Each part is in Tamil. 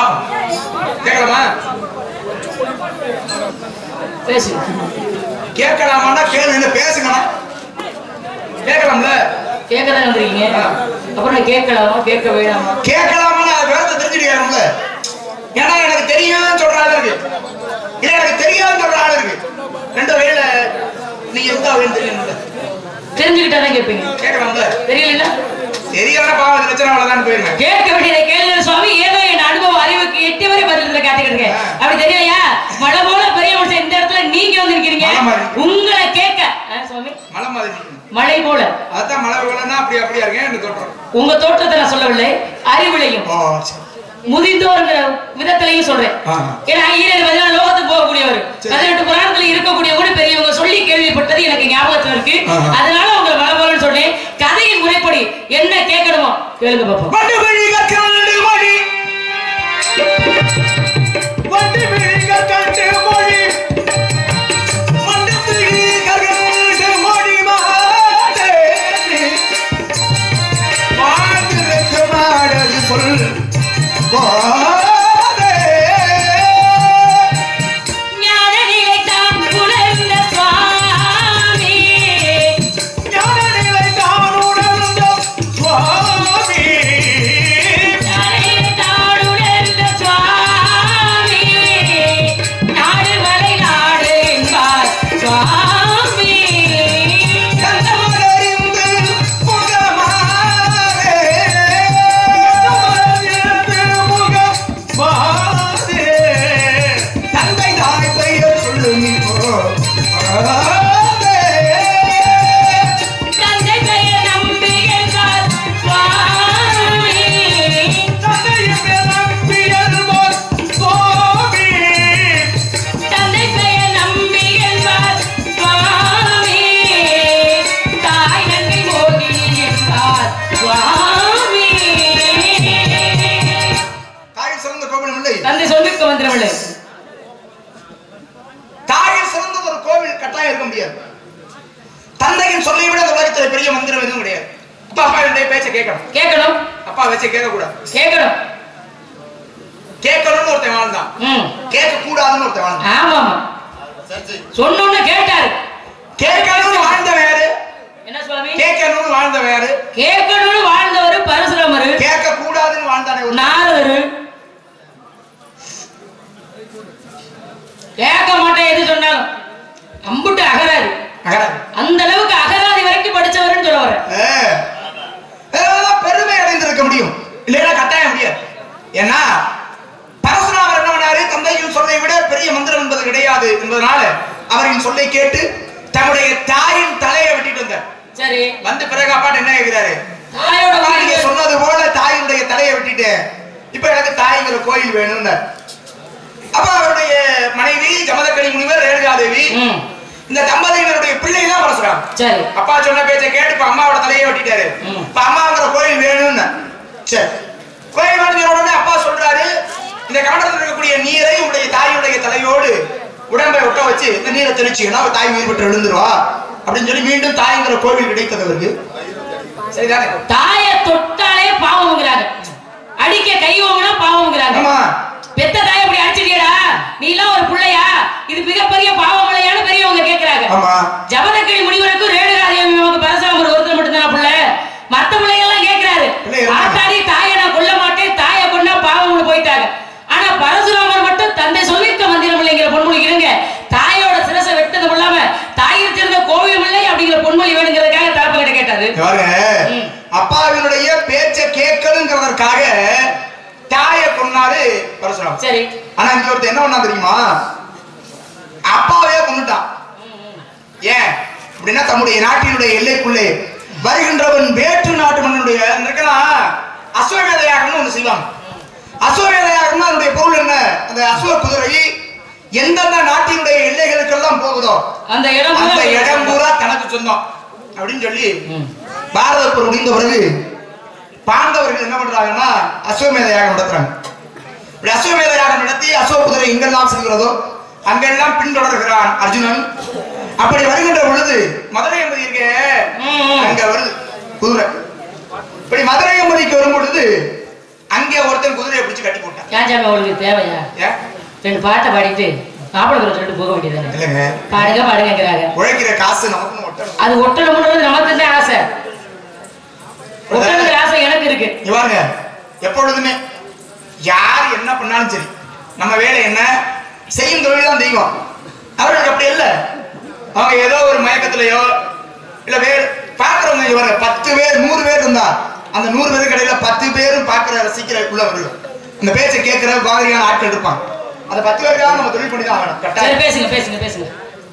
பாப்போம் கேட்கலாமா பேசு கேட்கலாமான்னா கேளுங்க பேசுங்கண்ணா கேட்கலாம்ல கேட்கதான் வந்திருக்கீங்க அப்புறம் கேட்கலாமா கேட்க வேணாமா கேட்கலாமான்னு அது விவரத்தை தெரிஞ்சுக்கலாம்ல ஏன்னா எனக்கு தெரியும் சொல்ற ஆள் இருக்கு இல்ல எனக்கு தெரியாதுன்னு சொல்ற ஆள் இருக்கு ரெண்டு வகையில நீங்க எந்த வகைன்னு தெரியணும்ல தெரிஞ்சுக்கிட்டா தான் கேட்பீங்க கேட்கலாம்ல தெரியலன்னா தெரியாத பாவம் இந்த லட்சணம் அவ்வளவுதான் போயிருங்க கேட்க வேண்டியதை கேளுங்க சுவாமி ஏதோ என் அனுபவம் அறிவுக்கு எட்டு வரை பதில் காத்துக்கிட்டு இருக்கேன் அப்படி தெரியலையா மழை போல பெரிய மனுஷன் இந்த இடத்துல நீங்க வந்து இருக்கிறீங்க மலை மாதிரி. உங்களை கேட்க ஆ, சுவாமி மலை மாதிரி நிக்கணும். மழை போல அதான் மலை வேலைன்னா அப்படி அப்படியா இருக்கேன் எனக்கு தோற்றம் உங்க தோற்றத்தை நான் சொல்லவில்லை அறிவிலையும் ஓ சரி முதிர்ந்தோர்ங்கிற விதத்திலையும் சொல்றேன் ஆ. ஏன்னா ஈரேழு பதினாலு லோகத்துக்கு போகக்கூடியவர் சரி. பதினெட்டு புராணத்துல இருக்கக்கூடிய கூட பெரியவங்க சொல்லி கேள்விப்பட்டது எனக்கு ஞாபகத்துல இருக்கு ஆஹா. அதனால உங்களை வளபலன்னு சொன்னேன் கதையின் முறைப்படி என்ன கேட்கணுமோ கேளுங்க பாப்போம் வண்டு விழி கற்கண்டு மொழி வண்டு விழி கற்கண்டு மொழி வண்டு விழி கற்கண்டு மொழி மாதே வாழ்ந்திருக்க மாடது சொல் போதே ஞான நிலை தான் புலர்ந்த சுவாமி ஞான நிலை தான் உணர்ந்த சுவாமி ஞான நிலை தான் உணர்ந்த சுவாமி நாடு மலை நாடு என்பார் சுவாமி கண்டமடைந்து முகமாறே கண்டமடைந்து முகமாறே தந்தை தாய் பெயர் சொல்லுமி தந்தை பெயர் நம்பி என்பார் சுவாமி தந்தை பெயர் நம்பி என்பார் சுவாமி தாய் நன்றி மோகினி என்பார் சுவாமி தாய் சிறந்த கோவில் இல்லை தந்தை சொல்லிக்க மந்திரமில்லை தாயில் சிறந்தது ஒரு கோவில் கட்டாயம் இருக்க முடியாது தந்தையின் சொல்லை விட அந்த உலகத்தில் பெரிய மந்திரம் எதுவும் கிடையாது அப்பா அப்பா என்னுடைய பேச்சை கேட்கணும் கேட்கணும் அப்பா வச்சு கேட்க கூடாது கேட்கணும் கேட்கணும்னு ஒருத்தன் வாழ்ந்தான் ம் கேட்க கூடாதுன்னு ஒருத்தன் வாழ்ந்தான் ஆமாமா சொன்னோன்னு கேட்டாரு கேட்கணும்னு வாழ்ந்தவன் யாரு என்ன சுவாமி கேட்கணும்னு வாழ்ந்தவன் யாரு கேட்கணும்னு வாழ்ந்தவர் பரசுராமரு கேட்க கூடாதுன்னு வாழ்ந்தானே ஒரு நாரதரு கேட்க மாட்டேன் எது சொன்னாலும் அம்புட்டு அகராது அகராது. அந்த அளவுக்கு அகராதி வரைக்கும் படிச்சவர்னு சொல்ல வரேன் ஏ, இதெல்லாம் பெருமை அடைந்திருக்க முடியும் இல்லைன்னா கட்டாயம் முடியாது ஏன்னா பரசுராமர் என்ன பண்ணாரு தந்தையின் சொல்லை விட பெரிய மந்திரம் என்பது கிடையாது என்பதனால அவரின் சொல்லை கேட்டு தன்னுடைய தாயின் தலையை வெட்டிட்டு வந்தார் சரி வந்து பிறகு அப்பாட்ட என்ன கேட்கிறாரு தாயோட அப்பா, நீங்க வாழ்க்கை சொன்னது போல தாயினுடைய தலையை வெட்டிட்டேன் இப்ப எனக்கு தாய்ங்கிற கோயில் வேணும்னு அப்ப அவருடைய மனைவி ஜமதக்கணி முனிவர் ரேணுகாதேவி ம், இந்த தம்பதியினருடைய பிள்ளை தான் பரசுராம் சரி அப்பா சொன்ன பேச்சை கேட்டு இப்ப அம்மாவோட தலையை வெட்டிட்டாரு ம். இப்ப அம்மாங்கிற கோயில் வேணும்னு சரி கோயில் வேணுங்கிற உடனே அப்பா சொல்றாரு இந்த கமண்டத்தில் இருக்கக்கூடிய நீரை உடைய தாயுடைய தலையோடு உடம்பை ஒட்ட வச்சு இந்த நீரை தெளிச்சீங்கன்னா அவ தாய் உயிர் பெற்று எழுந்துருவா அப்படின்னு சொல்லி மீண்டும் தாய்ங்கிற கோவில் கிடைத்தது அவருக்கு சரிதானே தாய தொட்டாலே பாவம்ங்கிறாங்க அடிக்க கை வாங்கினா பாவம்ங்கிறாங்க ஆமா பெத்த தாய அப்படி அடிச்சிட்டியடா நீ எல்லாம் ஒரு புள்ளையா இது மிகப்பெரிய பாவம் இல்லையான்னு பெரியவங்க கேக்குறாங்க ஆமா ஜபதக்கிழி முனிவருக்கும் ரேணுகாதேவி நமக்கு பரசுராமர் ஒருத்தர் மட்டும்தான் புள்ள மத்த பிள்ளைங்க எல்லாம் கேக்குறாரு பிள்ளை இருந்தாங்க. ஆத்தாடி தாயை நான் கொல்ல மாட்டேன் தாயை கொண்டா பாவம்னு போயிட்டாங்க ஆனா பரசுராமர் மட்டும் தந்தை சொல்லிருக்க மந்திரம் இல்லைங்கிற பொன்மொழி இருங்க தாயோட சிரசை வெட்டது இல்லாம தாயிற்கு இருந்த கோவில் இல்லை அப்படிங்கிற பொன்மொழி வேணுங்கிறதுக்காக தரப்பு கிட்ட கேட்டாரு பாருங்க ம். அப்பாவினுடைய பேச்சை கேட்கணுங்கிறதற்காக தாயை கொன்னாரு பரசுராம் சரி ஆனா இங்க ஒருத்தர் என்ன பண்ணா தெரியுமா அப்பாவே கொண்டுட்டான் ஏன் அப்படின்னா தம்முடைய நாட்டினுடைய எல்லைக்குள்ளே வருகின்றவன் வேற்று நாட்டு மன்னனுடைய இருக்கலாம் அஸ்வமேத யாகம்னு ஒண்ணு செய்வாங்க அஸ்வமேத யாகம்னா அதனுடைய பொருள் என்ன அந்த அஸ்வ குதிரை எந்தெந்த நாட்டினுடைய எல்லைகளுக்கெல்லாம் போகுதோ அந்த இடம் அந்த பூரா- இடம் பூரா தனக்கு சொந்தம் அப்படின்னு சொல்லி ம். பாரத போர் முடிந்த பிறகு பாண்டவர்கள் என்ன பண்றாங்கன்னா அஸ்வமேத யாகம் நடத்துறாங்க இப்படி அஸ்வமேத யாகம் நடத்தி அசோக குதிரை எங்கெல்லாம் செல்கிறதோ அங்கெல்லாம் பின்தொடர்கிறான் அர்ஜுனன் அப்படி வருகின்ற பொழுது மதுரை என்பது இருக்க ம், ம். அங்க வருது குதிரை இப்படி மதுரை என்பதிக்கு வரும் பொழுது அங்கே ஒருத்தன் குதிரையை பிடிச்சு கட்டி போட்டான் ஏன் சாமி உங்களுக்கு தேவையா ஏன் ரெண்டு பாட்டை பாடிட்டு மாப்பிள்ளை குரல் சொல்லிட்டு போக வேண்டியதானே இல்லைங்க பாடுங்க பாடுங்கிறாங்க உழைக்கிற காசு நமக்குன்னு ஒட்டணும் அது ஒட்டணும்ன்றது நமக்கு தான் ஆசை ஒட்டணுங்கிற ஆசை எனக்கு இருக்கு இங்க பாருங்க எப்பொழுதுமே யார் என்ன பண்ணாலும் சரி நம்ம வேலை என்ன செய்யும் தொழில் தான் தெய்வம் அவர்களுக்கு அப்படி இல்ல அவங்க ஏதோ ஒரு மயக்கத்திலேயோ இல்ல வேறு பாக்குறவங்க இங்க பாருங்க பத்து பேர் நூறு பேர் இருந்தா அந்த நூறு பேர் கடையில பத்து பேரும் பாக்குற ரசிக்கிற உள்ளவர்கள் இந்த பேச்சை கேட்கிற மாதிரியான ஆட்கள் இருப்பாங்க அந்த பத்து பேருக்காக நம்ம தொழில் பண்ணி தான் ஆகணும் சரி கட்டாயம் பேசுங்க பேசுங்க பேசுங்க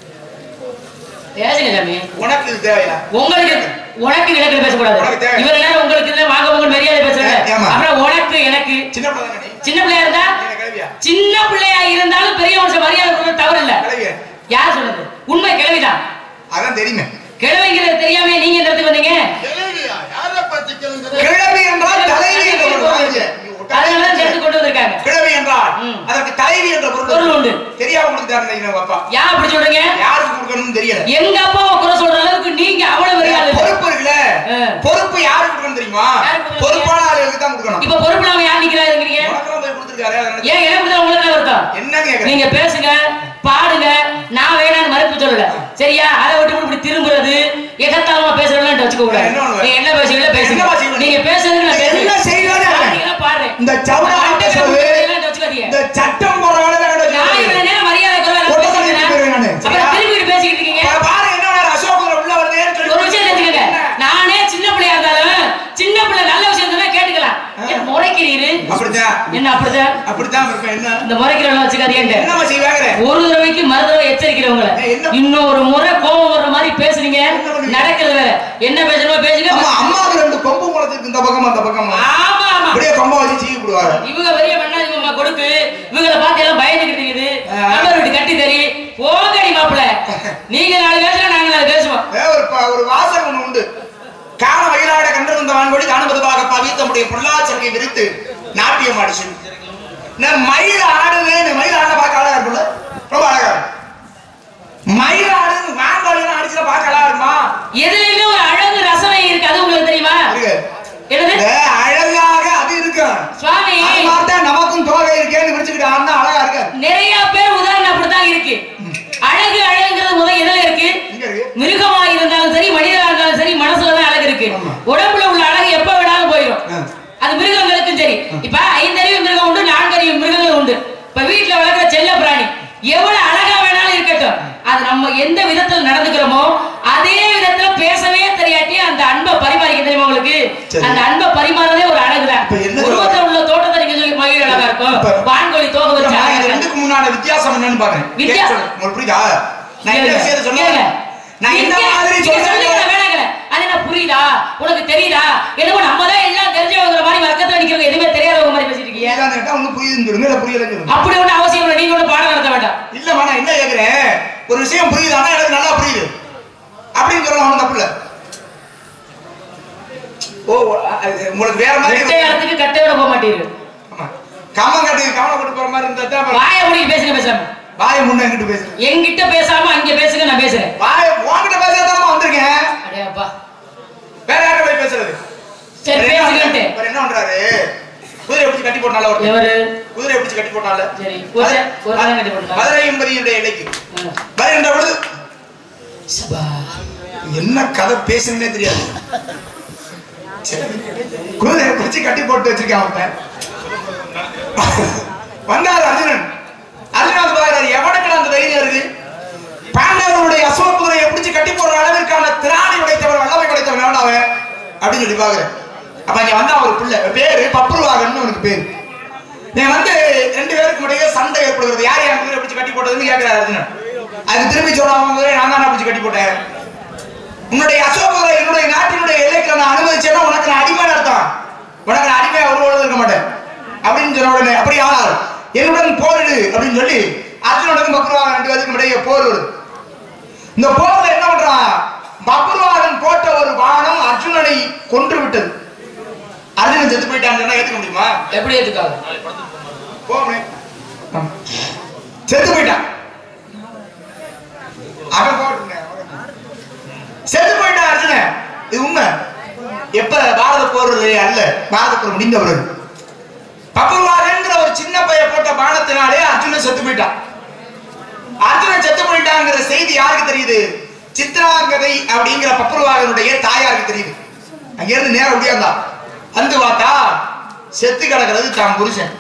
பேசுங்க சாமி உனக்கு இது தேவையா உங்களுக்கு உனக்கு எனக்கு பேசக்கூடாது உனக்கு தேவை. இவ்வளவு நேரம் உங்களுக்கு தான் வாங்க உங்க மரியாதை பேசுறாங்க ஆமா. அப்புறம் உனக்கு எனக்கு சின்ன பிள்ளை தானே நீ? சின்ன பிள்ளையா இருந்தா நீ என்ன கிழவியா சின்ன பிள்ளையா இருந்தாலும் பெரிய மனுஷன் மரியாதை கொடுக்க தவறு இல்ல கிழவியா யார் சொன்னது உண்மை கிழவிதான் அதான் தெரியுமே கிழவிங்கிறது தெரியாம நீங்க இந்த இடத்துக்கு வந்தீங்க கிழவியா? யாரை பத்தி கிழவி? கிழவி என்றால் தலைவி என்ற பொருள் வாங்கிக்க. நீ ஒட்டவே அதனால சேர்த்து கொண்டு வந்திருக்காங்க கிழவி என்றால் ம். அதற்கு தலைவி என்ற பொருள் பொருள் உண்டு. தெரியாம கொடுத்தாரு எங்க அப்பா ஏன் அப்படி சொல்றீங்க யாருக்கு கொடுக்கணும்னு தெரியல எங்க அப்பாவை குறை சொல்ற அளவுக்கு நீங்க அவ்வளவு பெரிய ஆளு இல்ல. பொறுப்பு இருக்குல்ல ஆ. பொறுப்பு யாருக்கு கொடுக்கணும் தெரியுமா யாருக்கு கொடுக்கணும்? பொறுப்பான ஆளுகளுக்கு தான் கொடுக்கணும் இப்ப பொறுப்பு இல்லாம யார் நிக்கிறாருங்கிறீங்க உனக்கெல்லாம் போய் கொடுத்துருக்காரு அதனால ஏன் எனக்கு கொடுத்தா உங்களுக்கு என்ன வருத்தம் என்னன்னு கேக்குறேன் நீங்க பேசுங்க பாடுங்க நான் வேணாம்னு மறுப்பு சொல்லல சரியா அதை விட்டு இப்படி திரும்புறது எகத்தாளமா பேசுறதுலாம் வச்சுக்க கூடாது என்ன பண்ணுவ? நீங்க என்ன பேசுறீங்களோ பேசுங்க என்னவா செய்வ? நீங்க பேசுறதுக்கு நான் என்ன பேசுறேன் செய்யலாம்னு கேக்குறேன். பாடுறீங்கன்னா பாடுறேன் இந்த சவுடா அண்டை பேசுறது பேசுறதுலாம் வச்சுக்காதீங்க இந்த சட்டம் போற வேலை தான் நான் இவ்வளவு நேரம் மரியாதை குறைவா ஒட்ட நான் சொல்லி பேசுறேன். போயிருவேன் நானு. அப்புறம் சரியா? திரும்பிட்டு பேசிக்கிட்டு இருக்கீங்க பாரு என்ன வேற அசோகர் உள்ள வருதேன்னு சொல்லி ஒரு விஷயம் தெரிஞ்சுக்கங்க நானே சின்ன பிள்ளையா இருந்தாலும் சின்ன பிள்ளை நல்ல விஷயம் சொன்னா கேட்டுக்கலாம் ஏன் முறைக்கிறீரு அப்படித்தான் என்ன அப்படிதான் அப்படித்தான் இருப்பேன் என்ன இந்த முறைக்கிறவங்க வச்சுக்காதீங்க என்னமா செய்வாங்க ஒரு தடவைக்கு மறு தடவை எச்சரிக்கிறவங்கள ஏய், என்ன- இன்னொரு முறை கோபம் வர்ற மாதிரி பேசுறீங்க என்ன பண்ணுவீங்க? நடக்கிறது வேற என்ன பேசணுமோ பேசுங்க ஆமா அம்மாவுக்கு ரெண்டு கொம்பு முளைச்சிருக்கு இந்த பக்கம் அந்த பக்கம் ஆமா ஆமா அப்படியே கொம்ப வச்சு சீவி விடுவாரு இவங்க பெரிய பண்ணாதீங்க அம்மா கொடுக்கு இவங்கள பார்த்து எல்லாம் பயந்துகிட்டு இருக்குது ஆ. நம்ம வீட்டு கட்டி தறி போங்கடி மாப்பிள நீங்க நாலு பேசலாம் நாங்க நாலு பேசுவோம் ஏ, ஒரு ப- ஒரு வாசகம் ஒண்ணு உண்டு காண வயிறாட கண்டிருந்த வான்கொடி காணுவதுவாக பவி தம்முடைய பொருளாச்சரியை விரித்து நாட்டியம் ஆடிச்சு நான் மயில் ஆடுவேன் மயில் ஆட பார்க்க அழகா இருக்குல்ல ரொம்ப அழகா இருக்கும் மயில் ஆடுன்னு வான்கொடியெல்லாம் அடிச்சுல பார்க்க அழகா இருக்குமா எதுலயுமே ஒரு அழகு ரசனை இருக்கு அது உங்களுக்கு தெரியுமா இருக்கு என்னது இந்த அழகாக அது இருக்கும் சுவாமி அது மாதிரி தான் நமக்கும் தோகை இருக்கேன்னு விரிச்சுக்கிட்டு ஆடினா அழகா இருக்கு நிறைய பேர் உதாரணம் அப்படித்தான் இருக்கு அழகு அழகுங்கிறது முதல் எதுல இருக்கு இங்க இருக்கு மிருகமா இருந்தாலும் சரி மனிதனா இருந்தாலும் சரி மனசுலதான் அழகு இருக்கு ஆமா. உடம்புல உள்ள அழகு எப்ப வேணாலும் போயிடும் ஆ. அது மிருகங்களுக்கும் சரி இப்ப ஐந்தறிவு மிருகம் உண்டு நான்கறிவு மிருகங்கள் உண்டு இப்ப வீட்டுல வளர்க்குற செல்ல பிராணி எவ்வளவு அழகா வேணாலும் இருக்கட்டும் அது நம்ம எந்த விதத்துல நடந்துக்கிறோமோ அதே விதத்துல பேசவே தெரியாட்டி அந்த அன்பை பரிமாறிக்க தெரியுமா உங்களுக்கு சரி. அந்த அன்பை பரிமாறதே ஒரு அழகுதான் இப்ப என்ன சொல்ல உருவத்துல உள்ள தோட்டத்தை நீங்க சொல்லி மகிழ் அழகா இருக்கும் இப்ப- வான்கோழி தோகை வச்சு நான் அழகா இது இருக்கும். ரெண்டுக்கு முன்னாடி வித்தியாசம் என்னன்னு பாக்குறேன் வித்தியா- கேட்க சொல்றேன். உங்களுக்கு புரியுதா நான் என்ன கேளுங்க, விஷயத்தை கேளுங்க. சொல்லுவேன் நான் என்ன நீங்க- மாதிரி நீங்க சொல்லுங்க, சொல்றேன் வேணாங்கல. அது என்ன புரியுதா உனக்கு தெரியுதா என்னமோ நம்ம தான் எல்லாம் தெரிஞ்சவங்க மாதிரி பக்கத்துல நிக்கிறவங்க எதுவுமே தெரியாதவங்க மாதிரி பேசிட்டு இருக்கீங்க இதான் கேட்டா ஒண்ணு புரியுதுன்னு சொல்லுங்க இல்ல புரியலன்னு சொல்லுங்க அப்படி ஒண்ணு அவசியம் இல்லை நீங்க ஒண்ணு பாடம் நடத்த வேண்டாம் இல்லம்மா நான் என்ன கேக்குறேன் ஒரு விஷயம் புரியுது ஆனா எனக்கு நல்லா புரியுது அப்படின்னு சொல்லலாம் ஒண்ணும் தப்பு இல்ல ஓ அது உங்களுக்கு வேற மாதிரி ரெட்டை காலத்துக்கு கட்டையோட போக மாட்டீங்க ஆமா கம்மம் கட்டு கவலை கொண்டு போற மாதிரி இருந்தா தான் வாய முடிக்க பேசுங்க பேசாம வாயை முன்ன எங்கிட்டு பேசுறேன் என்கிட்ட பேசாம அங்க பேசுங்க நான் பேசுறேன் வாயை உன்கிட்ட பேசாதான் வந்திருக்கேன் அடே அப்பா வேற யார்கிட்ட போய் பேசுறது சரி வேற என்ன பேசுங்கன்ட்டு பண்றாரு? வேற என்ன பண்றாரு குதிரை பிடிச்சு கட்டி போட்டால ஒரு எவரு குதிரை பிடிச்சு கட்டி போட்டால சரி ஒரு ஒரு தான் கட்டி போட்டுலாம் மதுரை எம்பதியுடைய இலைக்கு வருகின்ற பொழுது என்ன கதை பேசுனே தெரியாது சரி. குதிரையை பிடிச்சு கட்டி போட்டு வச்சிருக்கான் அவன் வந்தார் அர்ஜுனன் அர்ஜுனன் பாக்குறாரு எவனுக்கு அந்த தைரியம் இருக்கு பாண்டவருடைய அசோக குதிரையை பிடிச்சு கட்டி போடுற அளவிற்கான திராணி உடைத்தவர் வல்லமை உடைத்தவன் எவன் அவன் அப்படின்னு சொல்லி பாக்குறேன் அப்ப இங்க வந்தா ஒரு பிள்ளை பேரு பப்ருவாகன்னு அவனுக்கு பேரு நீ வந்து ரெண்டு பேருக்கு இடையே சண்டை ஏற்படுகிறது யார் என் குதிரை பிடிச்சு கட்டி போட்டதுன்னு கேட்கிறாரு அர்ஜுனன் அதுக்கு திருப்பி சொல்லாம குதிரை நான் தான் பிடிச்சு கட்டி போட்டேன் உன்னுடைய அசோக குதிரை என்னுடைய நாட்டினுடைய எல்லைக்கு நான் அனுமதிச்சேன்னா உனக்கு நான் அடிமை அர்த்தம் உனக்கு நான் அடிமையா ஒரு பொழுதும் இருக்க மாட்டேன் அப்படின்னு சொன்ன உடனே அப்படி ஆனால் என்னுடன் போரிடு அப்படின்னு சொல்லி அர்ஜுனுடன் பக்ருவாகன் ரெண்டு பேருக்கும் இடையே போர் வருது இந்த போர்ல என்ன பண்றான் பக்ருவாகன் போட்ட ஒரு பானம் அர்ஜுனனை கொன்று விட்டது அர்ஜுனன் செத்து போயிட்டான்னு சொன்னா ஏத்துக்க முடியுமா எப்படி ஏத்துக்காது போமே செத்து போயிட்டான் அவன் போட்டுங்க செத்து போயிட்டான் அர்ஜுனன் இது உண்மை எப்ப பாரத போர் அல்ல பாரத போர் முடிந்த பிறகு அர்ஜுனன் செத்து போயிட்டான் அர்ஜுனன் செத்து போயிட்டாங்கிற செய்தி யாருக்கு தெரியுது சித்ராங்கதை அப்படிங்கிற பப்புருவாகனுடைய தாயாருக்கு தெரியுது அங்க இருந்து நேரம் முடியாதா வந்து பார்த்தா செத்து கிடக்கிறது தான் புருஷன்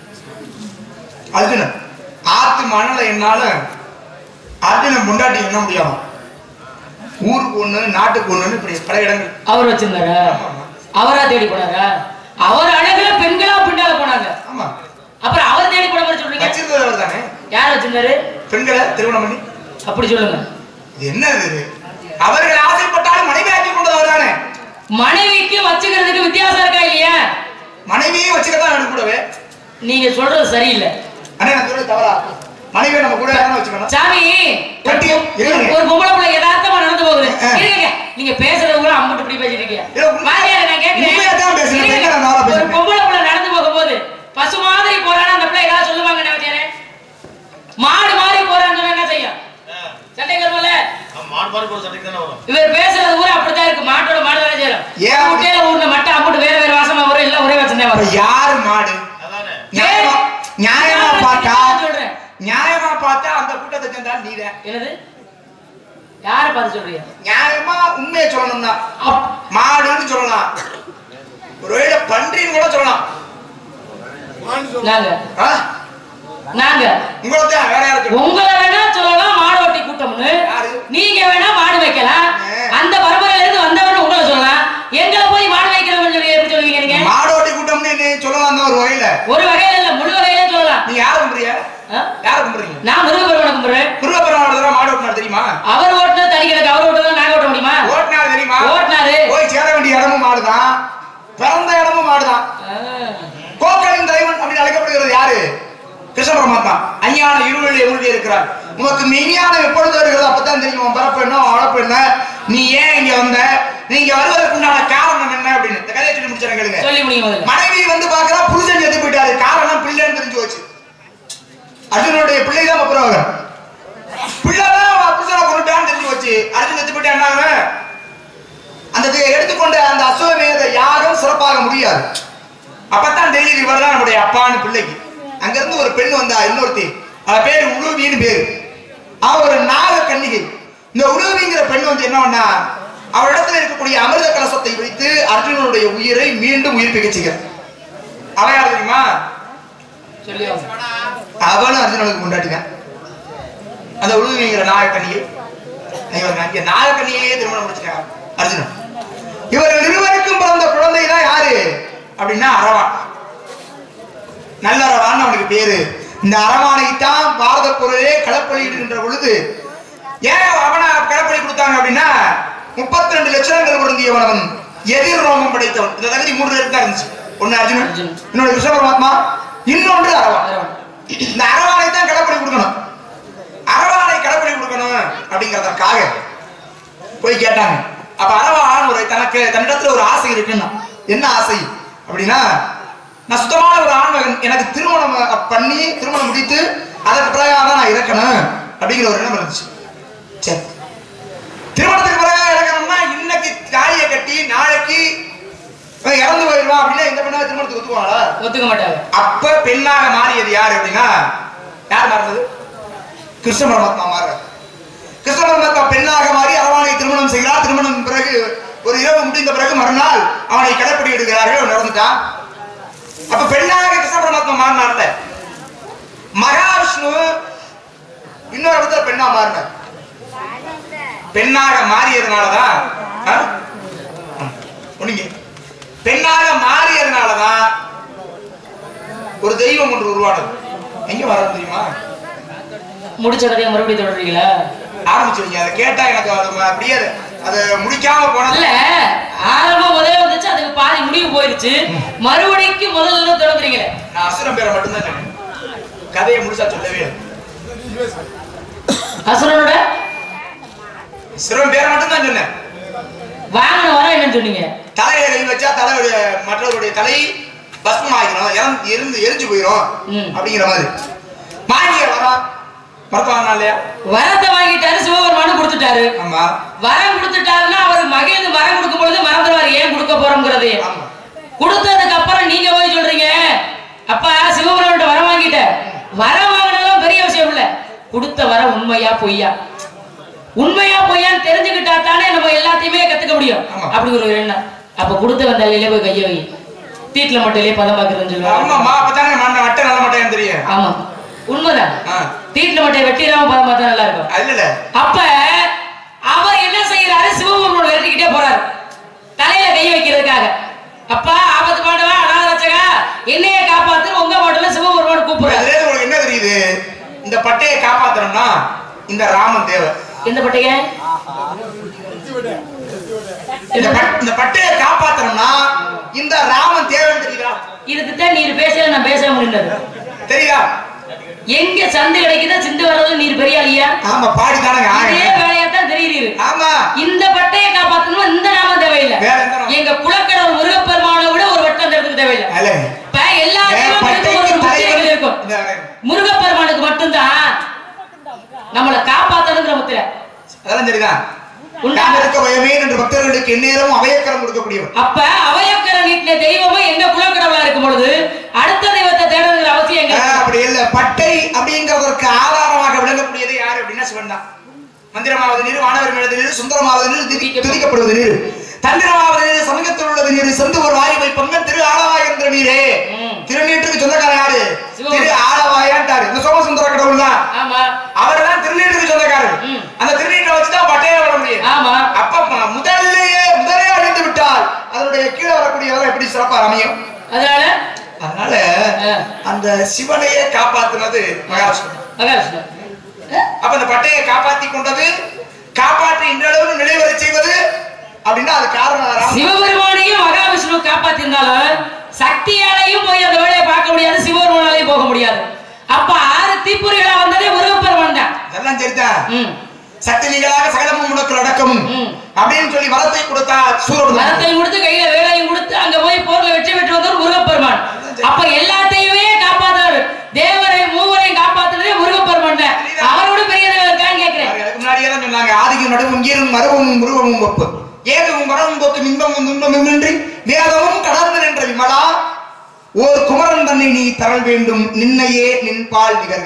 அர்ஜுனன் ஆத்து மணல என்னால அர்ஜுனன் முண்டாட்டி என்ன முடியாம ஊருக்கு ஒண்ணு நாட்டுக்கு ஒண்ணுன்னு இப்படி பல இடங்கள் அவர் வச்சிருந்தாரா அவரா தேடி போனாரா அவர் அழகுல பெண்களா பின்னால போனாங்க ஆமா அப்புறம் அவர் தேடி போன மாதிரி சொல்றீங்க வச்சிருந்தது அவர் தானே யார் வச்சிருந்தாரு பெண்களை திருமணம் பண்ணி அப்படி சொல்லுங்க இது என்ன இது அவர்கள் ஆசைப்பட்டாலும் மனைவி ஆக்கி கொண்டவர் தானே மனைவிக்கு வச்சுக்கிறதுக்கு வித்தியாசம் இருக்கா இல்லையா மனைவியே வச்சுக்கதான் எனக்கு கூடவே நீங்க சொல்றது சரியில்லை அண்ணே நான் சொல்றது தவறா மனைவியை நம்ம கூட யாரும் வச்சுக்கணும் சாமி ஒரு கட்டி- பொ- இருங்க. ஒரு பொம்பளை பிள்ளை யதார்த்தமா நடந்து போகுது ஆ. இருங்க நீங்க பேசுறது கூட அம்பட்டு இப்படி பேசிட்டு இருக்கீங்க இல்ல, உண்மை- வாத்தியாரே, நான் கேட்கிறேன். உண்மையா தான் பேசுறேன். இருங்க. பெண்ணை நான் நாளா ஒரு பேசுறேன். பொம்பளை பிள்ளை நடந்து போகும்போது பசு மாதிரி போறானா அந்த பிள்ளை ஏதாவது சொல்லுவாங்க வாத்தியாரே மாடு மாதிரி போறான்னு சொன்னா என்ன செய்யும் சண்டை வருமல்ல மாடு மாடு ஒரு சண்டைக்கு தானே வரும் இவர் பேசுறது கூட அப்படித்தான் இருக்கு மாட்டோட மாடு வேலை செய்யறோம் ஏன்? முட்டையில ஊர்ன மட்டை அம்பட்டு வேற வேற வாசமா வரும் இல்ல ஒரே வாசனையா அப்ப வரும் யாரு மாடு அதானே நியாயமா நியாயமா நான் பார்த்தா சொல்றேன் நியாயமா பார்த்தா அந்த கூட்டத்தை சேர்ந்தால் நீதான் என்னது யாரை பார்த்து சொல்றீங்க நியாயமா உண்மையை சொல்லணும்னா அப்- மாடுன்னு சொல்லலாம் ஒருவேளை பன்றின்னு கூட சொல்லலாம் நாங்க ஆ? நாங்க உங்களை தான் வேற யாரும் சொல்லலாம் உங்களை வேணா சொல்லலாம் மாடு ஓட்டி கூட்டம்னு யாரு? நீங்க வேணா மாடு வைக்கலாம் ஆ. அந்த பரம்பரையில இருந்து வந்தவன்னு உங்களை சொல்லலாம் எங்களை போய் மாடு வைக்கிறவங்க சொல்லி எப்படி சொல்லுவீங்க நீங்க மாடோட்டி கூட்டம்னு நீ சொல்லலாம் தான் ஒரு வகையில ஒரு வகையில இல்ல முழு வகையில சொல்லலாம் நீங்க யாரை கும்பிடுறீங்க ஆ? யாரை கும்பிடுறீங்க நான் முருகப்பெருமனை கும்பிடுறேன் முருகப்பெருமாள் மாடு ஓட்டினார் தெரியுமா அவர் ஓட்டுனது தனி கிடக்கு அவர் ஓட்டுனது நாங்க ஓட்ட முடியுமா ஓட்டினார் தெரியுமா ஓட்டினாரு போய் சேர வேண்டிய இடமும் மாடுதான் பிறந்த இடமும் மாடுதான் ஆ. கோக்களின் தலைவன் அப்படின்னு அழைக்கப்படுகிறது யாரு கிருஷ்ண பரமாத்மா அஞ்ஞான இருளில் உருளி இருக்கிறார் உனக்கு மெய்ஞானம் எப்பொழுது வருகிறது அப்பதான் தெரியும் உன் பிறப்பு என்ன உன் வளர்ப்பு என்ன நீ ஏன் இங்க வந்த நீங்க வருவதற்கு உண்டான காரணம் என்ன அப்படின்னு இந்த கதையை சொல்லி முடிச்சிடறேன் கேளுங்க சொல்லி முடியும் முதல்ல மனைவி வந்து பாக்குறா புருஷன் செத்து போயிட்டாரு காரணம் பிள்ளைன்னு தெரிஞ்சு போச்சு அர்ஜுனுடைய பிள்ளை தான் அப்புறம் பிள்ளைதான் அவன் புருஷனை கொண்டுட்டான்னு தெரிஞ்சு போச்சு அர்ஜுன் செத்து போயிட்டா என்ன ஆகும்? அந்த இதை எடுத்துக்கொண்ட அந்த அசுவமேத யாரும் சிறப்பாக முடியாது அப்பதான் தெரியுது இவர் தான் நம்முடைய அப்பான்னு பிள்ளைக்கு அங்க இருந்து ஒரு பெண் வந்தா இன்னொருத்தி அவ பேரு உழுவின்னு பேரு அவ ஒரு நாக கன்னிகை இந்த உழுவிங்கிற பெண் வந்து என்ன பண்ணா அவரிடத்துல இருக்கக்கூடிய அமிர்த கலசத்தை வைத்து அர்ஜுனனுடைய உயிரை மீண்டும் உயிர்ப்பிக்க செய்கிறார் அவன் யார் தெரியுமா சொல்லி ஆகணும். அவனும் அர்ஜுனனுக்கு கொண்டாட்டினான் அந்த உழுவிங்கிற நாகக்கண்ணியை இவர் அங்கே நாகக்கண்ணியே திருமணம் முடிச்சிருக்காங்க அர்ஜுனன் இவர்கள் இருவருக்கும் பிறந்த குழந்தை தான் யாரு அப்படின்னா அரவான் நல்ல அரவான் அவனுக்கு பேரு இந்த அரவானைத்தான் பாரத பொருளே களப்பலியிடுகின்ற பொழுது ஏன் அவனை களப்பலி கொடுத்தாங்க அப்படின்னா முப்பத்தி ரெண்டு லட்சங்கள் பொருந்தியவன் அவன் எதிர் ரோமம் படைத்தவன் இந்த தகுதி மூன்று பேருக்கு தான் இருந்துச்சு ஒன்னு அர்ஜுனன் அர்ஜுனன். இன்னொரு கிருஷ்ண பரமாத்மா இன்னொன்று அரவான் அரவன். இந்த அரவானை தான் கடப்படி கொடுக்கணும் அரவானை கடப்படி கொடுக்கணும் அப்படிங்கறதற்காக போய் கேட்டாங்க அப்ப அரவான் ஒரு தனக்கு தன்னிடத்துல ஒரு ஆசை இருக்குன்னா என்ன ஆசை அப்படின்னா நான் சுத்தமான ஒரு ஆண்மகன் எனக்கு திருமணம் பண்ணி திருமணம் முடித்து அதற்கு பிறகு தான் நான் இறக்கணும் அப்படிங்கிற ஒரு எண்ணம் இருந்துச்சு சரி திருமணத்துக்கு பிறகு இறக்கணும்னா இன்னைக்கு தாலியை கட்டி நாளைக்கு இவன் இறந்து போயிடுவான் அப்படின்னா இந்த பெண்ணா திருமணத்துக்கு ஒத்துக்குவாங்களா ஒத்துக்க மாட்டாங்க அப்ப பெண்ணாக மாறியது யாரு அப்படின்னா யார் மாறினது கிருஷ்ண பரமாத்மா மாறுறார் கிருஷ்ண பரமாத்மா பெண்ணாக மாறி அரவானை திருமணம் செய்கிறார் திருமணம் பிறகு ஒரு இரவு முடிந்த பிறகு மறுநாள் அவனை கடப்படி எடுக்கிறார்கள் அவன் நடந்துட்டான் அப்ப பெண்ணாக கிருஷ்ண பரமாத்மா மாறினார்ல மகாவிஷ்ணு இன்னொரு இடத்துல பெண்ணா மாறினார் பெண்ணாக மாறியதுனாலதான் ஆ? ஒண்ணுங்க பெண்ணாக மாறியதுனாலதான் ஒரு தெய்வம் ஒன்று உருவானது எங்க வர்றது தெரியுமா முடிச்ச கதையை மறுபடியும் தொடர்றீங்களா ஆரம்பிச்சிருங்க அதை கேட்டா எனக்கு அது அப்படியே அது- அது முடிக்காம போனது இல்ல ஆரம்பம் முதல்ல வந்துச்சு அதுக்கு பாதி முடிவு போயிருச்சு மறுபடிக்கு முதல்ல இருந்து தொடங்குறீங்களே நான் அசுரம் பேரை மட்டும்தான் சொன்னேன் கதையை முடிச்சா சொல்லவே இல்லை. அசுரனோட சிறுவன் பேரை மட்டும்தான் சொன்னேன் வாங்கின வரம் என்னன்னு சொன்னீங்க தலையில கை வச்சா தலையுடைய மற்றவருடைய தலை பஸ்மம் ஆகிரும் இறந்து இருந்து எரிஞ்சு போயிடும் ம். அப்படிங்கிற மாதிரி வாங்கிய வரம் மருத்துவம் இல்லையா வரத்தை வாங்கிட்டாரு சிவபெருமானு கொடுத்துட்டாரு ஆமா வரம் கொடுத்துட்டாருன்னா அவர் மகிழ்ந்து வரம் கொடுக்கும் பொழுது மறந்துடுவாரு ஏன் கொடுக்க போறோம்ங்கிறது ஆமா கொடுத்ததுக்கு அப்புறம் நீங்க போய் சொல்றீங்க அப்பா சிவபெருமான் வரம் வாங்கிட்ட வரம் வாங்கினாலும் கொடுத்த வர உண்மையா பொய்யா உண்மையா பொய்யான்னு தெரிஞ்சுக்கிட்டா தானே நம்ம எல்லாத்தையுமே கத்துக்க முடியும் ஆமா. அப்படி ஒரு எண்ணம் அப்ப கொடுத்த வந்தாலே போய் கைய வை தீட்டுல மட்டும் பதம் பாக்குறதுன்னு சொல்லுவாங்க ஆமாம்மா அப்பதானே மண்ணை வட்ட நல்ல மாட்டேன் தெரியும் ஆமா உண்மைதான் ஆ. தீட்டுல மட்டும் வெட்டிடாம பதம் பார்த்தா நல்லா இருக்கும் அது இல்ல அப்ப அவர் என்ன செய்யறாரு சிவபெருமான் விரட்டிக்கிட்டே போறாரு தலையில கை வைக்கிறதுக்காக அப்பா ஆபத்து பாண்டவா அனாத ரட்சகா என்னைய காப்பாத்து உங்க பாட்டுல சிவபெருமான் கூப்பிடுறாரு அதுல இருந்து உங்களுக்கு என்ன தெரியுது இந்த பட்டையை காப்பாத்தணும்னா இந்த ராமன் தேவை எந்த பட்டைய இந்த பட்- இந்த பட்டையை காப்பாத்தணும்னா இந்த ராமன் தேவைன்னு தெரியுதா இதுக்கு தான் நீர் பேசல நான் பேச முடியாது தெரியுதா எங்க சந்து கிடைக்குதோ சிந்து வர்றது நீர் பெரிய ஆளியா ஆமா பாடி தானங்க இதே வேலையா தான் தெரியுது ஆமா இந்த பட்டையை காப்பாத்தணும் இந்த நாமம் தேவையில்லை வேற எந்த நாமம்? எங்க குலக்கடவுள் முருகப்பெருமானை விட ஒரு வட்டம் அந்த இடத்துக்கு தேவையில்லை அல்ல இப்ப எல்லா ஏன் தெய்வங்களுக்கும் ஒரு பட்டைக்கு முத்திரைகள் தலைவன் இருக்கும் இந்த- முருகப்பெருமானுக்கு மட்டும்தான் நம்மளை காப்பாத்தணுங்கிற முத்திரை அதெல்லாம் சரிதான் உண்டா? நான் இருக்க பயமே என்று பக்தர்களுக்கு எந்நேரமும் அபயக்கரம் கொடுக்கக்கூடியவர் அப்ப அவயக்கர நீட்டின தெய்வமும் எங்க குலக்கடவுளா இருக்கும் பொழுது அடுத்த தெய்வத்தை தேடுங்கிற அவசியம் எங்க ஆஹ், இருக்கு? அப்படி இல்ல பட்டை அப்படிங்கிறதற்கு ஆதாரமாக விளங்கக்கூடியது யாரு அப்படின்னா சிவன் தான் மந்திரமாவது நீர் வானவர் மேலது நீர் சுந்தரமாவது நீர் துதி- துதிக்கப்படுவது நீர் தந்திரமாவது நீர் சமூகத்தில் உள்ளது நீர் செந்து ஒரு வாயுவை பங்கன் திரு ஆளவாய் என்ற நீரே ம். திருநீட்டுக்கு சொந்தக்காரன் யாரு சிவன். திரு ஆளவாயான்ட்டாரு இந்த சோமசுந்தர கடவுள் தான் ஆமா அவர் தான் திருநீட்டுக்கு சொந்தக்காரர் ம். அந்த திருநீட்டை வச்சுதான் பட்டையை வர முடியும் ஆமா அப்ப ம- முதல்லயே முதலே அழிந்து விட்டால் அதனுடைய கீழே வரக்கூடியவங்க எப்படி சிறப்பா அமையும் அதனால அதனால ஆ. அந்த சிவனையே காப்பாத்துனது மகாவிஷ்ணு மகாவிஷ்ணு அப்ப அந்த பட்டையை காப்பாத்தி கொண்டது காப்பாற்றி இன்றளவு நிலைவரை செய்வது அப்படின்னா அது காரணம் ராம- சிவபெருமானையும் மகாவிஷ்ணு காப்பாத்திருந்தாலும் சக்தியாலையும் போய் அந்த வேலையை பார்க்க முடியாது சிவபெருமானாலையும் போக முடியாது அப்ப ஆறு தீப்பொறிகளா வந்ததே முருகப்பெருமான் தான் அதெல்லாம் சரிதான் ம். சக்தி நீங்களாக சகலமும் உனக்கு அடக்கமும் ம். அப்படின்னு சொல்லி வரத்தை கொடுத்தா சூரபுரம் மரத்தையும் கொடுத்து கையில வேலையும் கொடுத்து அங்க போய் போர்ல வெற்றி பெற்று வந்தவர் முருகப்பெருமான் அப்ப எல்லாத்தையுமே காப்பாத்தாரு தேவரை மூவரையும் காப்பாத்துறதே முருகப்பெருமான் தான் அவரோட பெரிய தேவர் இருக்கான்னு கேக்குறேன் அதுக்கு முன்னாடியே தான் சொன்னாங்க ஆதிக்கும் நடுவும் ஈரும் மருவமும் உருவமும் ஒப்பு ஏதும் மரமும் போக்கு இன்பமும் துன்பமும் இன்றி வேதமும் கடந்து நின்ற விமலா ஓர் குமரன் தன்னை நீ தரல் வேண்டும் நின்னையே நின்பால் நிகர்க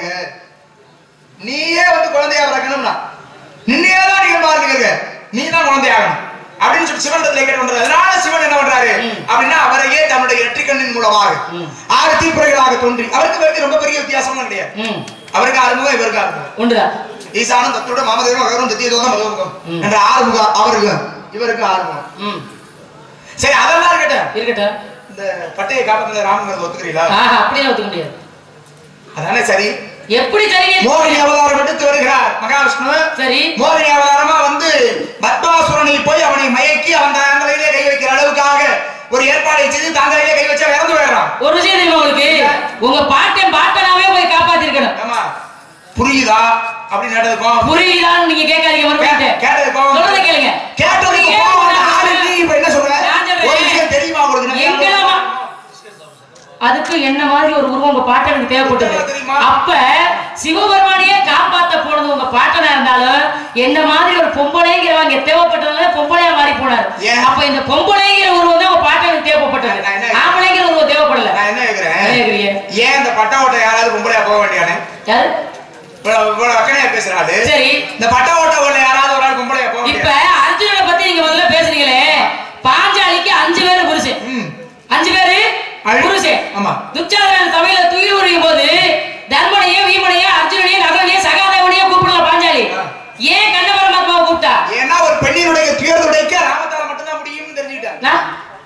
நீயே வந்து குழந்தையா பிறக்கணும்னா நின்னையே தான் நிகழ்வார் நிகர்க நீ தான் குழந்தையாகணும் அப்படின்னு சொல்லி சிவன் கேட்டு பண்றாரு அதனால சிவன் என்ன பண்றாரு அப்படின்னா அவரையே தன்னுடைய நெற்றிக்கண்ணின் மூலமாக ஆறு தீப்புறைகளாக தோன்றி அவருக்கு இவருக்கு ரொம்ப பெரிய வித்தியாசம்லாம் கிடையாது ம். அவருக்கு ஆறுமுகம் இவருக்கு ஆறுமுகம் உண்டுதான் ஈசானம் தத்துட மாமதேவம் அகரம் தத்தியதோகம் மதோகம் ம். என்ற ஆறுமுகம் அவருக்கு இவருக்கு ஆறுமுகம் ம். சரி அதெல்லாம் இருக்கட்டும் இருக்கட்டும் இந்த பட்டையை காப்பாத்த ராமங்கிறது ஒத்துக்கிறீங்களா ஆஹா அப்படியே ஒத்துக்க முடியாது அதானே சரி எப்படி சரிங்க மோகினி அவதாரம் எடுத்து வருகிறார் மகாவிஷ்ணு சரி மோகினி அவதாரமா வந்து பத்மாசுரனில் போய் அவனை மயக்கி அவன் தாங்களையிலே கை வைக்கிற அளவுக்காக ஒரு ஏற்பாடை செய்து தாங்களையிலே கை வச்சு அவன் இறந்து போயிடுறான் ஒரு விஷயம் தெரியுமா உங்களுக்கு உங்க பாட்டன் பாட்டனாவே போய் காப்பாத்திருக்கணும் ஆமா புரியுதா அப்படின்னு நடக்கும் புரியுதான்னு நீங்க கேட்காதீங்க மறுபடியும் கேட்டது கோவம் சொல்றதை கேளுங்க கேட்டதுக்கு நீங்க கோவம் வந்த கேட்கணும். ஆளு நீ இப்ப என்ன சொல்ற நான் சொல்றேன். ஒரு விஷயம் தெரியுமா உங்களுக்கு எங்களமா அதுக்கு என்ன மாதிரி ஒரு உருவம் உங்க பாட்டனுக்கு தேவைப்பட்டது தெரியுமா? அப்ப சிவபெருமானையே காப்பாத்த போனது உங்க பாட்டனா இருந்தாலும் என்ன மாதிரி ஒரு பொம்பளைங்கிறவங்க தேவைப்பட்டதுனால பொம்பளையா மாறி போனாரு ஏன்? அப்ப இந்த பொம்பளைங்கிற உருவம் தான் உங்க பாட்டனுக்கு தேவைப்பட்டது நான் என்ன- ஆம்பளைங்கிற உருவம் தேவைப்படல நான் என்ன கேக்குறேன் என்ன கேக்குறீங்க? ஏன் இந்த பட்டா ஓட்ட யாராவது பொம்பளையா போக வேண்டியானே யாரு? இவ்வளவு இவ்வளவு அக்கனையா பேசுறாரு சரி இந்த பட்டா ஓட்ட உள்ள யாராவது ஒரு ஆள் பொம்பளையா போக இப்ப வேண்டிய அர்ஜுனனை பத்தி நீங்க முதல்ல பேசுறீங்களே பாஞ்சாலிக்கு அஞ்சு பேரு புருஷன் ம். அஞ்சு பேரு அழு- புருஷன் ஆமா. துச்சாதனன் சபையில துயில் உரியும் போது தர்மனையும் வீமனையும் அர்ஜுனனையும் நகரனையும் சகாதேவனையும் கூப்பிடல பாஞ்சாலி ஆ. ஏன் கண்ண பரமாத்மாவை கூப்பிட்டா ஏன்னா ஒரு பெண்ணினுடைய துயர்துடைக்க ராமத்தால மட்டும்தான் முடியும்னு தெரிஞ்சுக்கிட்டார் நான்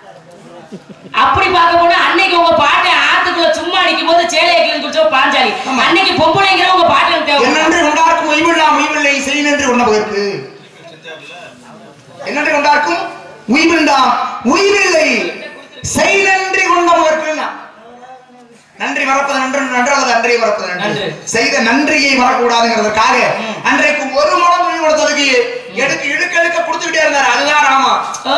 அப்படி பார்க்க போனா அன்னைக்கு உங்க பாட்டை ஆத்துக்குள்ள சும்மா அடிக்கும் போது சேலையை கிளம்பி குடிச்சோ பாஞ்சாலி ஆமா. அன்னைக்கு பொம்பளைங்கிற உங்க பாட்டு தேவை என்னென்று கொண்டார்க்கும் உய்வில்லா உய்வில்லை செய்யினென்று கொண்டபதற்கு என்னென்று கொண்டார்க்கும் உய்வில்லாம் உய்வில்லை செய்தன்றி கொண்டபதற்கு நன்றி மறப்பது நன்று நன்றாவது அன்றைய மறப்பது நன்று நன்று. செய்த நன்றியை மறக்கூடாதுங்கிறதுக்காக அன்றைக்கு ஒரு மனம் துணி கொடுத்ததுக்கு எடுக்க இழுக்க இழுக்க கொடுத்துக்கிட்டே இருந்தாரு அதுதான் ராமா ஓ,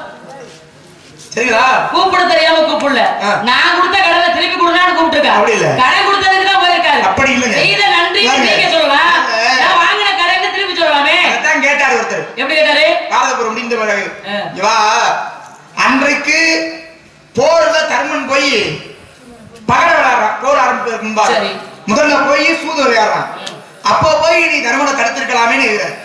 சரிங்களா கூப்பிட தெரியாம கூப்பிடல ஆ. நான் கொடுத்த கடனை திருப்பி கொடுனான்னு கூப்பிட்டுருக்கா அப்படி இல்ல. கடன் கொடுத்ததுக்கு தான் போயிருக்காரு அப்படி இல்லைங்க. செய்த நன்றி இல்லைங்க. நீங்க சொல்லலாம் இல்ல. நான் வாங்கின கடன் திருப்பி சொல்லலாமே அதான் கேட்டார் ஒருத்தர் எப்படி கேட்டாரு பாரதபுரம் முடிந்த பிறகு ஆ. இவா அன்றைக்கு போர்ல தர்மன் போய் பகட விளையாடுறான் போர் ஆரம்பிப்பதற்கு முன்பாக சரி. முதல்ல போய் சூது விளையாடுறான் அப்போ போய் நீ தருமனை தடுத்திருக்கலாமேன்னு எழுதுறாரு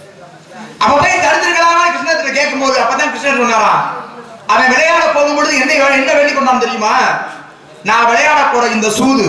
அப்ப போய் தடுத்திருக்கலாமா கிருஷ்ணத்துல கேட்கும் போது அப்பதான் கிருஷ்ணன் சொன்னாராம் அவன் விளையாட போகும்பொழுது என்ன என்ன வேண்டி கொண்டான் தெரியுமா நான் விளையாட போற இந்த சூது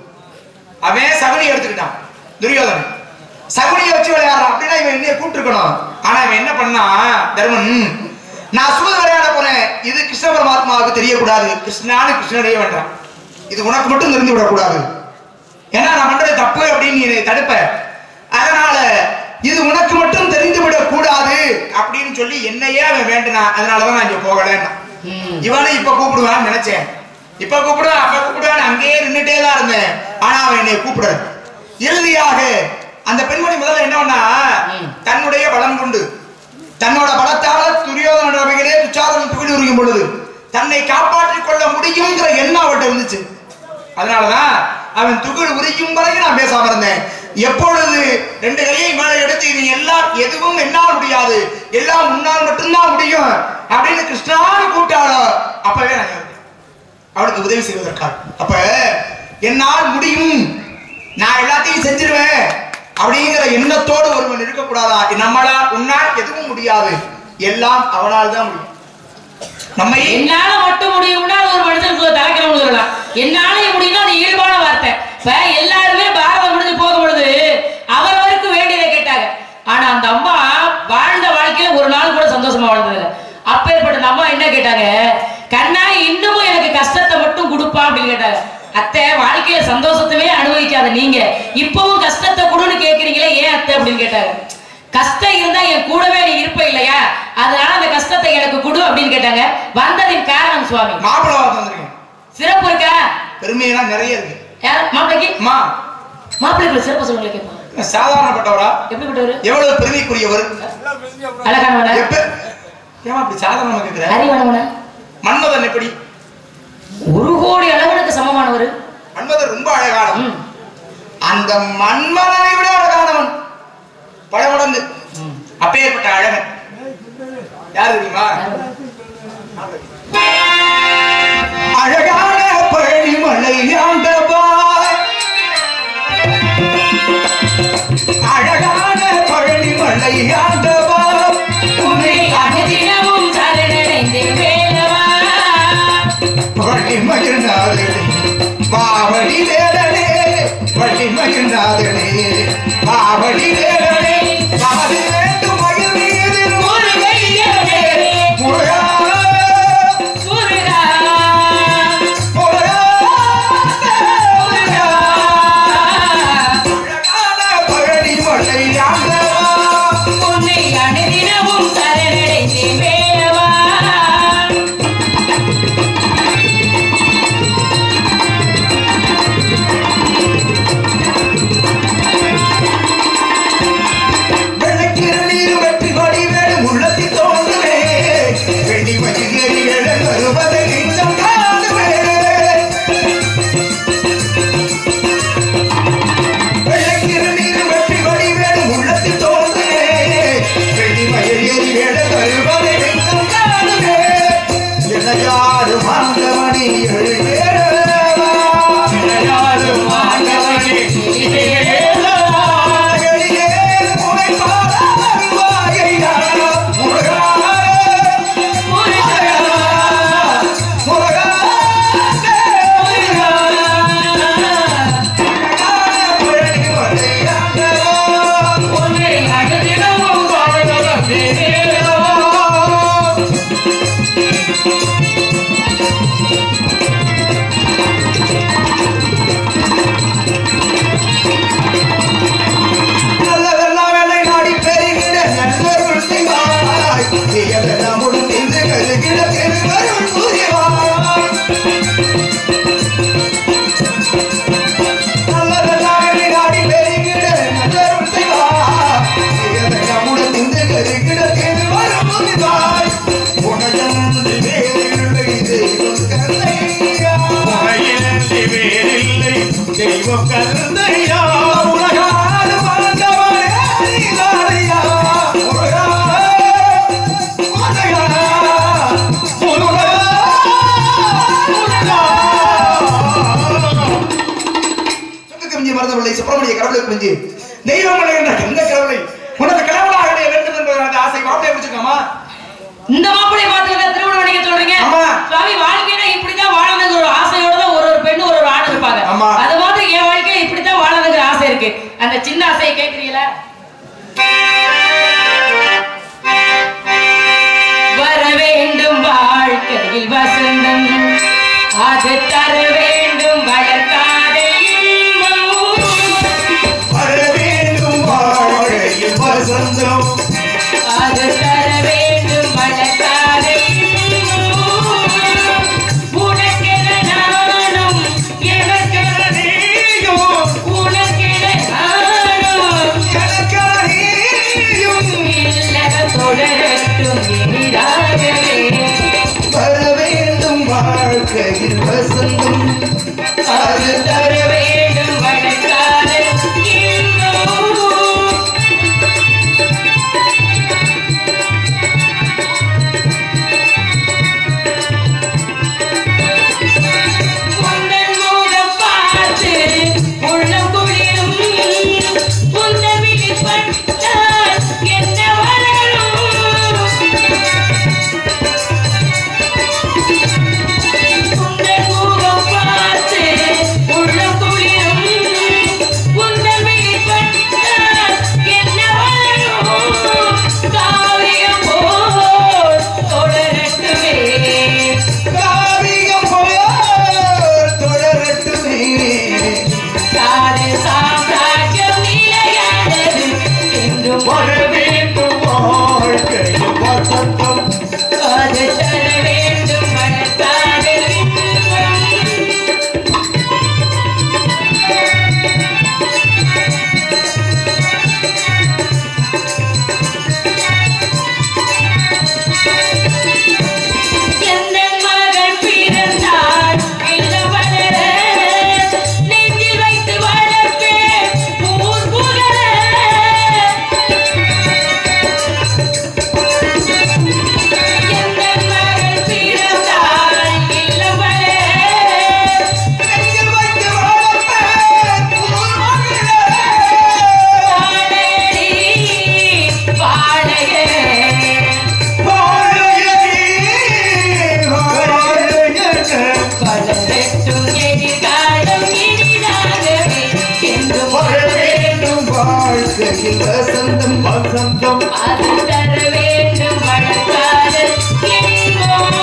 அவன் சகுனி எடுத்துக்கிட்டான் துரியோதனன் சகுனியை வச்சு விளையாடுறான் அப்படின்னா இவன் என்னைய கூப்பிட்டுருக்கணும் ஆனா இவன் என்ன பண்ணா தர்மன் நான் சூது விளையாட போறேன் இது கிருஷ்ண பரமாத்மாவுக்கு தெரியக்கூடாது கிருஷ்ணான்னு கிருஷ்ணனையே வேண்டாம் இது உனக்கு மட்டும் தெரிந்து விடக்கூடாது ஏன்னா நான் பண்றது தப்பு அப்படின்னு நீ என்னை தடுப்ப அதனால இது உனக்கு மட்டும் தெரிந்து விடக் கூடாது அப்படின்னு சொல்லி என்னையே அவன் வேண்டினா அதனாலதான் நான் இங்க போகலன்னா ம். இவனை இப்ப கூப்பிடுவான்னு நினைச்சேன் இப்ப கூப்பிடுவான் அப்ப கூப்பிடுவான் அங்கேயே நின்னுட்டே தான் இருந்தேன் ஆனா அவன் என்னை கூப்பிடல இறுதியாக அந்த பெண்மணி முதல்ல என்ன பண்ணா ம். தன்னுடைய பலம் கொண்டு தன்னோட பலத்தால துரியோதன வகையிலே துச்சாதனம் துகில் உரியும் பொழுது தன்னை காப்பாற்றிக் கொள்ள முடியுங்கிற எண்ணம் அவர்கிட்ட இருந்துச்சு அதனாலதான் அவன் துகில் உரிக்கும் வரைக்கும் நான் பேசாம இருந்தேன் எப்பொழுது ரெண்டு கையை மேலே எடுத்து இது எல்லாம் எதுவும் என்னால் முடியாது எல்லாம் உன்னால் மட்டும்தான் முடியும் அப்படின்னு கிருஷ்ணான்னு கூப்பிட்டாளோ அப்பவே நான் இருந்தேன். அவளுக்கு உதவி செய்வதற்காக அப்ப என்னால் முடியும் நான் எல்லாத்தையும் செஞ்சிருவேன் அப்படிங்கிற எண்ணத்தோடு ஒருவன் இருக்கக்கூடாதா நம்மளா உன்னால் எதுவும் முடியாது எல்லாம் அவனால் தான் முடியும் நம்மை என்னால மட்டும் முடியும்னா அது ஒரு மனுஷனுக்கு தலைக்கிறவங்க சொல்லலாம் என்னால முடியும்னா அது இயல்பான வார்த்தை இப்ப எல்லாருமே பாரதம் முடிஞ்சு போகும் பொழுது அவரவருக்கு வேண்டியதை கேட்டாங்க ஆனா அந்த அம்மா வாழ்ந்த வாழ்க்கையில ஒரு நாள் கூட சந்தோஷமா வாழ்ந்ததில்ல அப்பேற்பட்ட அந்த அம்மா என்ன கேட்டாங்க கண்ணா இன்னமும் எனக்கு கஷ்டத்தை மட்டும் கொடுப்பா அப்படின்னு கேட்டாங்க அத்தை வாழ்க்கையில சந்தோஷத்தவே அனுபவிக்காத நீங்க இப்பவும் கஷ்டத்தை கொடுன்னு கேக்குறீங்களே ஏன் அத்தை அப்படின்னு கேட்டாங்க கஷ்டம் இருந்தா என் கூடவே நீ இருப்ப இல்லையா அதனால அந்த கஷ்டத்தை எனக்கு கொடு அப்படின்னு கேட்டாங்க வந்ததின் காரணம் சுவாமி மாப்பிள்ளை வார்த்தை வந்திருக்கேன் சிறப்பு இருக்கா பெருமையெல்லாம் நிறைய இருக்கு யார் மாப்பிளைக்கு அம்மா மாப்பிள்ளைக்குள்ள சிறப்பு சொல்லுங்க கேட்போம் சாதாரணப்பட்டவரா எப்படிப்பட்டவரு எவ்வளவு பெருமைக்குரியவர் அழகானவனா எப்ப ஏமா அப்படி சாதாரணமா கேக்குற அறிவானவனா மன்மதன் எப்படி ஒரு கோடி அழகனுக்கு சமமானவர் மன்மதன் ரொம்ப அழகானவன் ம். அந்த மன்மதனை விட அழகானவன் பல மடங்கு அப்பேற்பட்ட அழகன் யாரு தெரியுமா அழகான பழனிமலை ஆண்டவா அழகான பழனிமலை ஆண்டவா உன்னை அனுதினமும் சரணடைந்தேன் வேலவா வள்ளிமகிழ்நாதனே பாவடி வேடனே வள்ளிமகிழ்நாதனே பாவடி வேடனே பாதி வேண்டும் மகிழ் மீது முருகையனே, முருகா முருகா, முருகா முருகா. அழகான பழனிமலை ஆண்டவா உன்னை அனுதினமும் சரணடைந்தேன் வேலவா வெள்ளக்கிற நீர் வெற்றி கொடி வேடும் உள்ளத்தில் தோன்றுவே வெள்ளி மயில் எரி வேட வருவதை நெஞ்சம் காணுவே வெள்ளக்கிற நீர் வெற்றி கொடி வேடும் உள்ளத்தில் தோன்றுவே வெள்ளி மயில் எரி வேட வருவதை நெஞ்சம் காணுவே இளையாறு மாங்கமணி எழு வேடவா இளையாறு மாங்கமணி எளியே உனை பாட வருவாயையா முருகா முருகா முருகா பழனி வரையாண்டவா உன்னை அனுதினமும் சரணடைந்தேன் வேலவா நல்லதெல்லாம் வேலை நாடி பெருகிட நண்பர்கள் செய்வாய் தீயதெல்லாம் முடிந்து கருகிட திருவருள் புரிவாய் நல்லதெல்லாம் வேலை நாடி பெருகிட நண்பர்கள் செய்வாய் தீயதெல்லாம் முடிந்து கருகிட திருவருள் புரிவாய் உனையன்று வேறில்லை தெய்வம் கருணையா உலகிலே வேறில்லை தெய்வம் கருந்தையா உலகாடு வாழ்ந்தவனே நீதானையா முருகா முருகா முருகா முருகா சொத்துக்கு மிஞ்சி மறந்தவில்லை சுப்பிரமணிய கடவுளுக்கு மிஞ்சி தெய்வம் என்ற எந்த கடவுளை உனது கடவுளாக அடைய வேண்டும் என்ற அந்த ஆசை மாப்பிளை பிடிச்சிருக்காமா இந்த மாப்பிளைய பார்த்து திருமணம் பண்ணிக்க சொல்றீங்க ஆமா. சுவாமி வாழ்க்கையில இப்படித்தான் வாழணுங்கிற ஒரு ஆசையோட தான் ஒரு ஒரு பெண்ணு ஒரு ஒரு ஆண் இருப்பாங்க ஆமா. அது மாதிரி என் வாழ்க்கையில இப்படித்தான் வாழணுங்கிற ஆசை இருக்கு அந்த சின்ன ஆசையை கேட்கிறீங்களா வர வேண்டும் வாழ்க்கையில் வசந்தம் அது தர வேண்டும் வளர்க்காத இன்பம். வர வேண்டும் வாழ்க்கையில் வசந்தம் அது தர வேண்டும் வளர்க்காத இன்பம். உனக்கென நானும் எனக்கென நீயும். உனக்கென நானும் இல்லற தொடரட்டும் இனிதாகவே. வர வேண்டும் வாழ்க்கையில் வசந்தம் அது தர வேண்டும் வளர்க்காத இன்பம். உந்தன் முகம் பார்த்து உள்ளம் குளிரும். உந்தன் விழி பட்டால் என்ன வளரும்? உந்தன் முகம் பார்த்து உள்ளம் குளிரும். உந்தன் விழி பட்டால் என்ன வளரும்? காவியம் போல் தொடரட்டுமே காவியம் போல் தொடரட்டுமே காது சாம்ராஜ்யம் நிலையானது என்றும் வர வேண்டும் வாழ்க்கையில் வசந்தம் அது தர வேண்டும் மனத்தாடு எந்த மகள் பிறந்தாள் இல்லம் வளர நெஞ்சில் வைத்து வளர்ப்பேன் ஊர் புகழ எந்த மகள் பிறந்தாள் இல்லம் வளர நெஞ்சில் வைத்து வளர்ப்பேன் உன் மகளே. வாழையடி வாழையே வாழையடி, வாழையடி. வளரட்டும் எதிர்காலம் இனிதாகவே என்றும் வர வேண்டும் வாழ்க்கையில் வசந்தம் வசந்தம் அது தர வேண்டும் வளர்க்காத இன்பம்.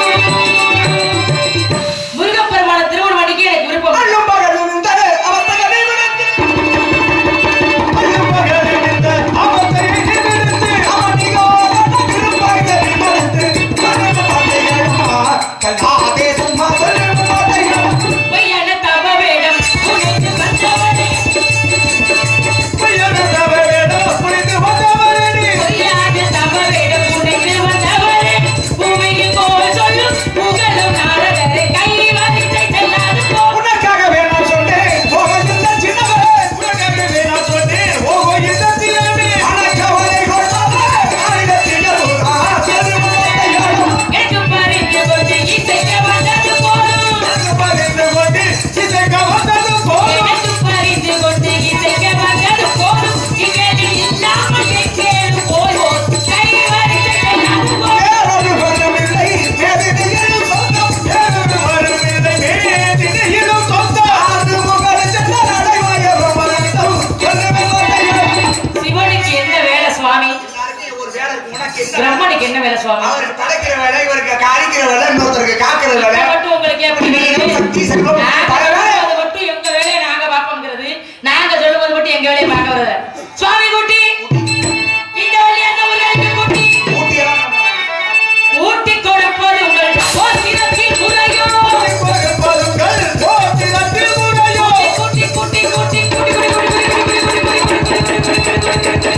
முருகப்பெருமான திருமணம் அடிக்க எனக்கு விருப்பம் அள்ளும் பகலும் தர அவத்தகனை விடுத்து. அள்ளும் பகலில் இந்த அவத்தை நிமிர்ந்து அவனியோட திருப்பாய்களை மறுத்து, கரும்பு பாதைகளா, கல்லாதே சும்மா சொல்லும் வார்த்தைகள். பொய்யான தவ வேடம் உனக்கு வந்தவனே பொய்யனத வேடம் புரிந்து வந்தவரடி பொய்யான தவ வேடம் உனக்கு வந்தவனே பூமியில் போல் சொல்லும் புகழும் நாடகரை கை வரிசை செல்லாது போ உனக்காக வேணாம் சொன்னேன் போகின்ற சின்னவரே உலகமே வேணாம் சொன்னேன் ஓஹோ இந்த சிலமே அடக்கவலை கொள்ளாத ஆயுதத்தினருளா, கரும்பு பாதைகளும். எனக்கு பறித்து கொண்டு இசைக்க வந்தது போதும் பகிர்ந்து கொண்டு இசைக்க வந்தது போதும் எனக்கு பறித்து கொண்டு இசைக்க வந்தது போதும் இகழி இல்லாமல் எங்கேயும் போய்வோம் கை வரிசை செல்லாது போ வேறொரு பலமில்லை, வேறினியும் சொந்தம். ஏதொரு வரும் இதை மேதினையிலும் சொந்தம் ஆறு முகல் சென்ற நடைவாயர் மரணம். சொல்லுமே வார்த்தைகள். சிவனுக்கு என்ன வேலை சுவாமி எல்லாருக்கும் ஒரு வேலை இருக்கு. உனக்கு என்ன வேலை? பிரம்மனுக்கு என்ன வேலை சுவாமி அவருக்கு படைக்கிற வேலை இவருக்கு காரிக்கிற வேலை இன்னொருத்தருக்கு காக்கிற வேலை இதை மட்டும் உங்களுக்கு எப்படி இன்னும் தெரியுது? சக்தி செல்வம் நாங்க பல வேலை சொல்லுவது மட்டும் எங்க வேலையை நாங்க பார்ப்போங்கிறது நாங்க சொல்லுவது மட்டும் எங்க வேலையை பார்க்க வருது சுவாமி குட்டி இந்த வழி அந்த ஊருக்கு குட்டி ஊட்டியெல்லாம் ஊட்டி கொடுப்பது உங்கள் போக்கிரத்தில் முறையோ கொடுப்பதுங்கள் போத்திரத்தில் முறையோ குட்டி குட்டி குட்டி குட்டி குட்டி குட்டி குட்டி குட்டி குட்டி குட்டி குட்டி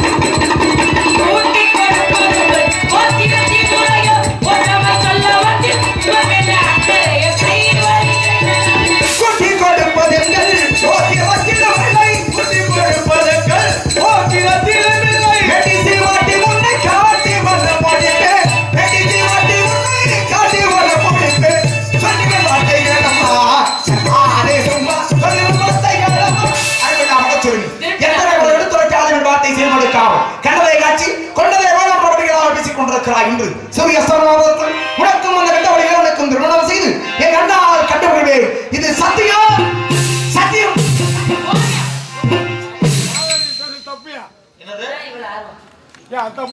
ஊட்டி கொடுப்பது உங்கள் போக்கிரத்தில் முறையோ ஒன்றமை சொல்ல வந்து இவர்கள் அக்கறைய கை வரிசை குட்டி கொடுப்பதெங்கள் ஓட்டிய வச்சிட வேலை குட்டி கொடுப்பதுங்கள் இன்று சூரிய அஸ்தமனத்தில் உனக்கும் அந்த கண்டவழியில் உனக்கும் திருமணம் செய்து என் கண்ணால் கண்டுபிடிவேன் இது சத்தியம் சத்தியம் தப்பியா இவ்வளவு ஆர்வம் ஏன் அந்த